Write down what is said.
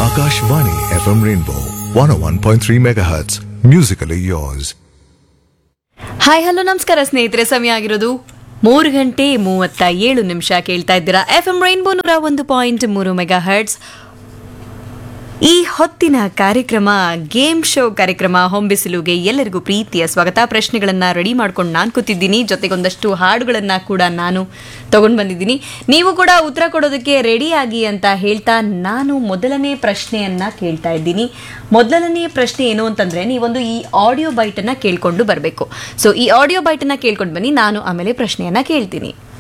Akashvani FM Rainbow 101.3 MHz. Musically yours. Hi hello ನಮಸ್ಕಾರ ಸ್ನೇಹಿತರೆ ಸಮಯ ಆಗಿರೋದು ಮೂರು ಗಂಟೆ ಮೂವತ್ತ ಏಳು ನಿಮಿಷ ಕೇಳ್ತಾ ಇದ್ದೀರಾ ಎಫ್ ಎಂ ರೈನ್ಬೋ ನೂರ ಒಂದು ಪಾಯಿಂಟ್ ಮೂರು ಮೆಗಾ ಹರ್ಟ್ಸ್ ಈ ಹೊತ್ತಿನ ಕಾರ್ಯಕ್ರಮ ಗೇಮ್ ಶೋ ಕಾರ್ಯಕ್ರಮ ಹೊಂಬಿಸಿಲುಗೆ ಎಲ್ಲರಿಗೂ ಪ್ರೀತಿಯ ಸ್ವಾಗತ ಪ್ರಶ್ನೆಗಳನ್ನು ರೆಡಿ ಮಾಡ್ಕೊಂಡು ನಾನು ಕೂತಿದ್ದೀನಿ ಜೊತೆಗೊಂದಷ್ಟು ಹಾಡುಗಳನ್ನು ಕೂಡ ನಾನು ತಗೊಂಡು ಬಂದಿದ್ದೀನಿ ನೀವು ಕೂಡ ಉತ್ತರ ಕೊಡೋದಕ್ಕೆ ರೆಡಿ ಆಗಿ ಅಂತ ಹೇಳ್ತಾ ನಾನು ಮೊದಲನೇ ಪ್ರಶ್ನೆಯನ್ನ ಕೇಳ್ತಾ ಇದ್ದೀನಿ ಮೊದಲನೇ ಪ್ರಶ್ನೆ ಏನು ಅಂತಂದ್ರೆ ನೀವೊಂದು ಈ ಆಡಿಯೋ ಬೈಟನ್ನ ಕೇಳ್ಕೊಂಡು ಬರಬೇಕು ಸೊ ಈ ಆಡಿಯೋ ಬೈಟನ್ನ ಕೇಳ್ಕೊಂಡು ಬನ್ನಿ ನಾನು ಆಮೇಲೆ ಪ್ರಶ್ನೆಯನ್ನ ಕೇಳ್ತೀನಿ